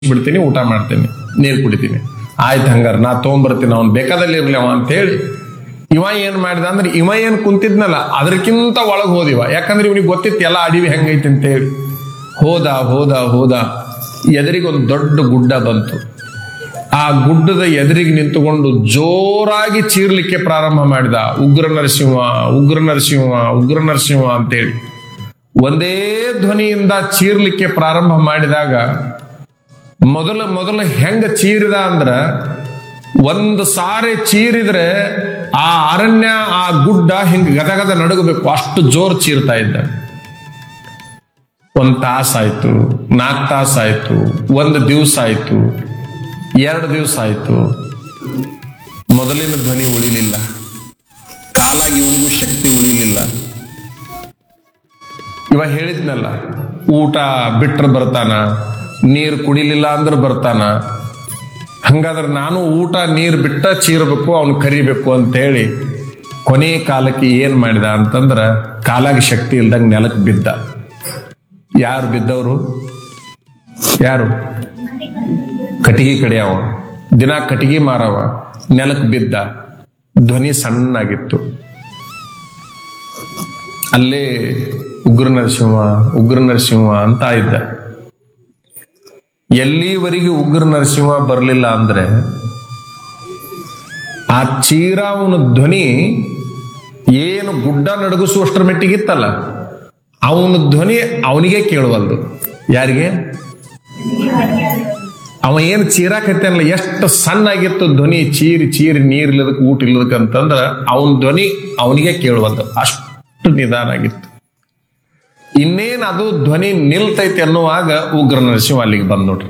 ಬಿಡ್ತೀನಿ ಊಟ ಮಾಡ್ತೀನಿ ನೀರು ಕುಡಿತೀನಿ ಆಯ್ತು ಹಂಗಾರ ನಾ ತೊಗೊಂಬರ್ತೀನಿ ಅವ್ನು ಬೇಕಾದಲ್ಲಿ ಇರ್ಲಿ ಅವ ಅಂತ ಹೇಳಿ ಇವ ಏನ್ ಮಾಡಿದ ಅಂದ್ರೆ ಇವ ಏನ್ ಕುಂತಿದ್ನಲ್ಲ ಅದಕ್ಕಿಂತ ಒಳಗ್ ಹೋದಿವ ಯಾಕಂದ್ರೆ ಇವನಿಗೆ ಗೊತ್ತಿತ್ತು ಎಲ್ಲ ಅಡಿವಿ ಹೆಂಗೈತಿ ಅಂತ ಹೇಳಿ ಹೋದ ಹೋದ ಹೋದ ಎದುರಿಗೆ ಒಂದು ದೊಡ್ಡ ಗುಡ್ಡ ಬಂತು ಆ ಗುಡ್ಡದ ಎದುರಿಗೆ ನಿಂತುಕೊಂಡು ಜೋರಾಗಿ ಚೀರ್ಲಿಕ್ಕೆ ಪ್ರಾರಂಭ ಮಾಡಿದ ಉಗ್ರ ನರಸಿಂಹ ಉಗ್ರ ನರಸಿಂಹ ಉಗ್ರ ನರಸಿಂಹ ಅಂತೇಳಿ ಒಂದೇ ಧ್ವನಿಯಿಂದ ಚೀರ್ಲಿಕ್ಕೆ ಪ್ರಾರಂಭ ಮಾಡಿದಾಗ ಮೊದಲ ಮೊದಲ ಹೆಂಗ ಚೀರಿದ ಅಂದ್ರ ಒಂದು ಸಾರಿ ಚೀರಿದ್ರೆ ಆ ಅರಣ್ಯ ಆ ಗುಡ್ಡ ಹಿಂಗ ಗದಗದ ನಡುಗಬೇಕು ಅಷ್ಟು ಜೋರ್ ಚೀರ್ತಾ ಇದ್ದ ಒಂದ್ ತಾಸಾಯ್ತು ನಾಲ್ಕು ತಾಸಾಯ್ತು ಒಂದು ದಿವಸ ಆಯ್ತು ಎರಡು ದಿವಸ ಆಯ್ತು ಮೊದಲಿನ ಧ್ವನಿ ಉಳಿಲಿಲ್ಲ ಕಾಲಾಗಿ ಇವನಿಗೂ ಶಕ್ತಿ ಉಳಿಲಿಲ್ಲ ಇವ ಹೇಳಿದ್ನಲ್ಲ ಊಟ ಬಿಟ್ರೆ ಬರ್ತಾನ ನೀರು ಕುಡಿಲಿಲ್ಲ ಅಂದ್ರೆ ಬರ್ತಾನ ಹಂಗಾದ್ರೆ ನಾನು ಊಟ ನೀರು ಬಿಟ್ಟ ಚೀರಬೇಕು ಅವನು ಕರಿಬೇಕು ಅಂತ ಹೇಳಿ ಕೊನೆ ಕಾಲಕ್ಕೆ ಏನ್ ಮಾಡಿದ ಅಂತಂದ್ರ ಕಾಲಾಗಿ ಶಕ್ತಿ ಇಲ್ದಂಗ ನೆಲಕ್ಕೆ ಬಿದ್ದ ಯಾರು ಬಿದ್ದವರು ಯಾರು ಕಟಿಗೆ ಕಡಿಯವ ದಿನ ಕಟಿಗೆ ಮಾರವ ನೆಲಕ್ಕೆ ಬಿದ್ದ ಧ್ವನಿ ಸಣ್ಣಾಗಿತ್ತು ಅಲ್ಲೇ ಉಗ್ರ ನರಸಿಂಹ ಉಗ್ರ ನರಸಿಂಹ ಅಂತ ಇದ್ದ ಎಲ್ಲಿವರೆಗೆ ಉಗ್ರ ನರಸಿಂಹ ಬರಲಿಲ್ಲ ಅಂದ್ರೆ ಆ ಚೀರಾವನ ಧ್ವನಿ ಏನು ಗುಡ್ಡ ನಡಗಿಸುವಷ್ಟರ ಮೆಟ್ಟಿಗಿತ್ತಲ್ಲ ಅವನ ಧ್ವನಿ ಅವನಿಗೆ ಕೇಳುವಲ್ದು ಯಾರಿಗೆ ಅವ ಏನು ಚೀರಾಕತ್ತಲ್ಲ ಎಷ್ಟು ಸಣ್ಣಾಗಿತ್ತು ಧ್ವನಿ ಚೀರಿ ಚೀರಿ ನೀರ್ ಇಲ್ಲದಕ್ಕೆ ಊಟ ಇಲ್ಲದಕ್ಕೆ ಅಂತಂದ್ರ ಅವನ ಧ್ವನಿ ಅವನಿಗೆ ಕೇಳುವಲ್ದು ಅಷ್ಟು ನಿಧಾನ ಆಗಿತ್ತು ಇನ್ನೇನ್ ಅದು ಧ್ವನಿ ನಿಲ್ತೈತಿ ಅನ್ನುವಾಗ ಉಗ್ರ ನರಸಿಂಹ ಅಲ್ಲಿಗೆ ಬಂದ್ ನೋಡ್ರಿ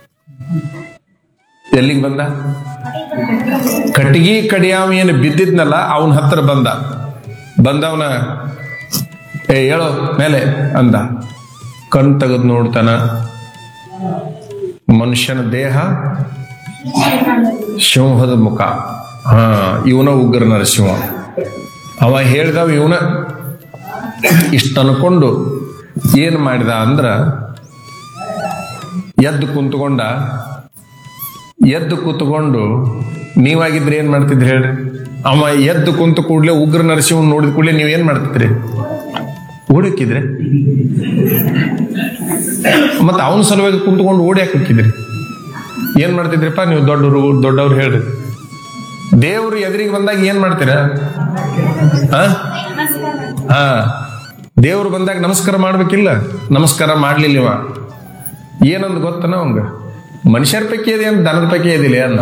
ಎಲ್ಲಿಗೆ ಬಂದ ಕಟ್ಟಿಗೆ ಕಡಿಯಾವ ಏನು ಬಿದ್ದಿದ್ನಲ್ಲ ಅವನ ಹತ್ರ ಬಂದ ಬಂದವನ ಏ ಹೇಳೋ ಮೇಲೆ ಅಂದ ಕಣ್ ತೆಗೆದು ನೋಡ್ತಾನ ಮನುಷ್ಯನ ದೇಹ ಸಿಂಹದ ಮುಖ ಹಾ ಇವನ ಉಗ್ರ ನರಸಿಂಹ ಅವ ಹೇಳ್ದವ ಇವನ ಇಷ್ಟ ಅನ್ಕೊಂಡು ಏನ್ ಮಾಡಿದ ಅಂದ್ರ ಎದ್ದು ಕುಂತ್ಕೊಂಡ ಎದ್ದು ಕೂತ್ಕೊಂಡು ನೀವಾಗಿದ್ರೆ ಏನ್ ಮಾಡ್ತಿದ್ರಿ ಹೇಳ್ರಿ ಅವ ಎದ್ದು ಕುಂತ ಕೂಡ್ಲೆ ಉಗ್ರ ನರಸಿಂಹ ನೋಡಿದ ಕೂಡಲೇ ನೀವ್ ಏನ್ ಮಾಡ್ತಿದ್ರಿ ಓಡಕ್ಕಿದ್ರೆ ಮತ್ತ ಅವನ ಸಲುವಾಗಿ ಕುಂತ್ಕೊಂಡು ಓಡಿ ಹಾಕಿದ್ರಿ ಏನ್ ಮಾಡ್ತಿದ್ರಿಪ್ಪ ನೀವು ದೊಡ್ಡವರು ದೊಡ್ಡವ್ರು ಹೇಳ್ರಿ ದೇವ್ರು ಎದುರಿಗೆ ಬಂದಾಗ ಏನ್ ಮಾಡ್ತೀರಾ ಆ? ಹಾ ದೇವ್ರು ಬಂದಾಗ ನಮಸ್ಕಾರ ಮಾಡ್ಬೇಕಿಲ್ಲ ನಮಸ್ಕಾರ ಮಾಡ್ಲಿಲ್ಲ ಇವ ಏನಂದ್ ಗೊತ್ತನ ಅವಂಗ ಮನುಷ್ಯರ ಪೈಕಿ ಇದೆ ಅಂತ ದನದ ಪೈಕಿ ಇದಿಲ್ಲ ಅಂದ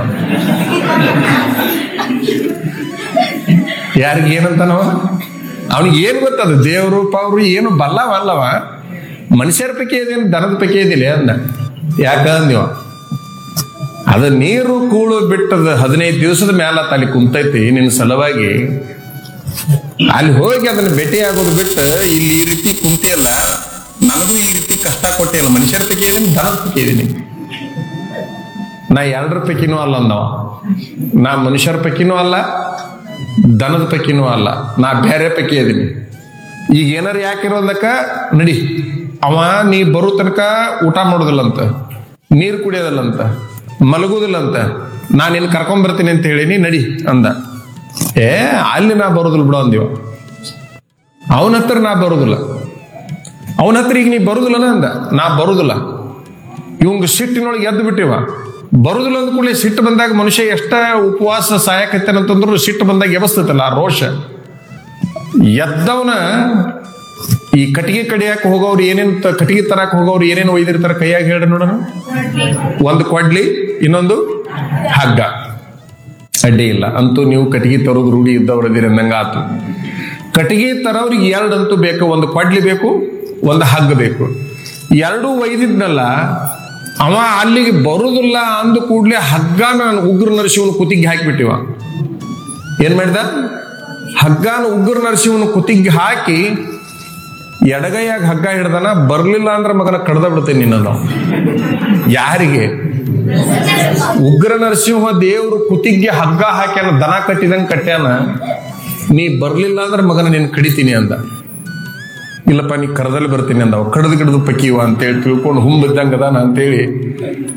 ಯಾರಿಗೆ ಏನಂತಾನವ ಅವನಿಗೆ ಏನ್ ಗೊತ್ತದ ದೇವ್ರು ಪವ್ರು ಏನು ಬಲ್ಲವಲ್ಲವ ಮನುಷ್ಯರ ಪೈಕಿ ಇದೆ ಅಂತ ದನದ ಪೈಕಿ ಇದಿಲ್ಲ ಅಂದ ಯಾಕ ಅಂದಿವ ಅದ ನೀರು ಕೂಳು ಬಿಟ್ಟದ ಹದಿನೈದು ದಿವಸದ ಮ್ಯಾಲ ಅಲ್ಲಿ ಕುಂತೈತಿ ನಿನ್ನ ಸಲುವಾಗಿ ಅಲ್ಲಿ ಹೋಗಿ ಅದನ್ನ ಭೇಟಿ ಆಗೋದು ಬಿಟ್ಟು ಇಲ್ಲಿ ಈ ರೀತಿ ಕುಂತಿಯಲ್ಲ ನನಗೂ ಈ ರೀತಿ ಕಷ್ಟ ಕೊಟ್ಟಿಲ್ಲ ಮನುಷ್ಯರ ಪೈಕಿ ಇದೀನಿ ದನದ ಪೈಕಿ ಇದೀನಿ ನಾ ಎರಡರ ಪೈಕಿನೂ ಅಲ್ಲ ಅಂದವ ನಾ ಮನುಷ್ಯರ ಪೈಕಿನೂ ಅಲ್ಲ ದನದ ಪೈಕಿನೂ ಅಲ್ಲ ನಾ ಬೇರೆ ಪೈಕಿ ಇದೀನಿ ಈಗ ಏನಾರ ಯಾಕಿರೋದಕ್ಕ ನಡಿ ಅವ ನೀ ಬರೋ ತನಕ ಊಟ ಮಾಡೋದಿಲ್ಲಂತ ನೀರು ಕುಡಿಯೋದಿಲ್ಲಂತ ಮಲಗುದಿಲ್ಲಂತ ನಾನು ನಿನ್ನ ಕರ್ಕೊಂಡ್ ಬರ್ತೀನಿ ಅಂತ ಹೇಳಿನಿ ನಡಿ ಅಂದ ಏ ಅಲ್ಲಿ ನಾ ಬರೋದಿಲ್ಲ ಬಿಡು ಅಂದಿವ ಅವನ ಹತ್ರ ನಾ ಬರೋದಿಲ್ಲ ಅವನ ಹತ್ರ ಈಗ ನೀ ಬರುದಿಲ್ಲನ ಅಂದ ನಾ ಬರುದಿಲ್ಲ ಇವಂಗ ಸಿಟ್ಟಿನೊಳಗೆ ಎದ್ದು ಬಿಟ್ಟಿವ ಬರುದಿಲ್ಲ ಅಂದ ಕೂಡಲೇ ಸಿಟ್ಟು ಬಂದಾಗ ಮನುಷ್ಯ ಎಷ್ಟ ಉಪವಾಸ ಸಾಯಕತ್ತೇನಂತಂದ್ರು ಸಿಟ್ಟು ಬಂದಾಗ ಎಬಸ್ತೈತಲ್ಲ ಆ ರೋಷ ಎದ್ದವನ ಈ ಕಟ್ಟಿಗೆ ಕಡಿಯಾಕ ಹೋಗೋರು ಏನೇನ್ ತ- ಕಟ್ಟಿಗೆ ತರಾಕ ಹೋಗೋರು ಏನೇನು ಒಯ್ದಿರ್ತಾರ ಕೈಯಾಗ ಹೇಳಿ ನೋಡೋಣ ಒಂದು ಕೊಡ್ಲಿ ಇನ್ನೊಂದು ಹಗ್ಗ ಅಡ್ಡಿ ಇಲ್ಲ ಅಂತೂ ನೀವು ಕಟ್ಟಿಗೆ ತರೋದು ರೂಢಿ ಇದ್ದವ್ರದಿರಿ ಅಂದಂಗ ಆತು ಕಟ್ಟಿಗೆ ತರೋರಿಗೆ ಎರಡಂತೂ ಬೇಕು ಒಂದು ಕೊಡ್ಲಿ ಬೇಕು ಒಂದು ಹಗ್ಗ ಬೇಕು ಎರಡೂ ಒಯ್ದಿದ್ನಲ್ಲ ಅವ ಅಲ್ಲಿಗೆ ಬರುದಿಲ್ಲ ಅಂದ ಕೂಡ್ಲೆ ಹಗ್ಗನ ಉಗ್ರ ನರಸಿಂಹನ ಕುತ್ತಿಗೆ ಹಾಕಿಬಿಟ್ಟಿವ ಏನ್ ಮಾಡಿದ ಹಗ್ಗನ ಉಗ್ರ ನರಸಿಂಹನ ಕುತ್ತಿಗೆ ಹಾಕಿ ಎಡಗೈಯಾಗ ಹಗ್ಗ ಹಿಡ್ದನ ಬರ್ಲಿಲ್ಲ ಅಂದ್ರೆ ಮಗನ ಕಡ್ದ ಬಿಡ್ತೇನೆ ನಿನ್ನ ಯಾರಿಗೆ ಉಗ್ರ ನರಸಿಂಹ ದೇವ್ರು ಕುತ್ತಿಗೆ ಹಗ್ಗ ಹಾಕ್ಯಾನ ದನ ಕಟ್ಟಿದಂಗ ಕಟ್ಯಾನ ನೀ ಬರ್ಲಿಲ್ಲ ಅಂದ್ರೆ ಮಗನ ನಿನ್ ಕಡಿತೀನಿ ಅಂದ ಇಲ್ಲಪ್ಪ ನೀ ಕರದಲ್ಲಿ ಬರ್ತೀನಿ ಅಂದ ಕಡದು ಗಿಡದು ಪಕ್ಕಿವ ಅಂತೇಳಿ ತಿಳ್ಕೊಂಡು ಹುಂಬಿದ್ದಂಗ ಅದಾನ ಅಂತೇಳಿ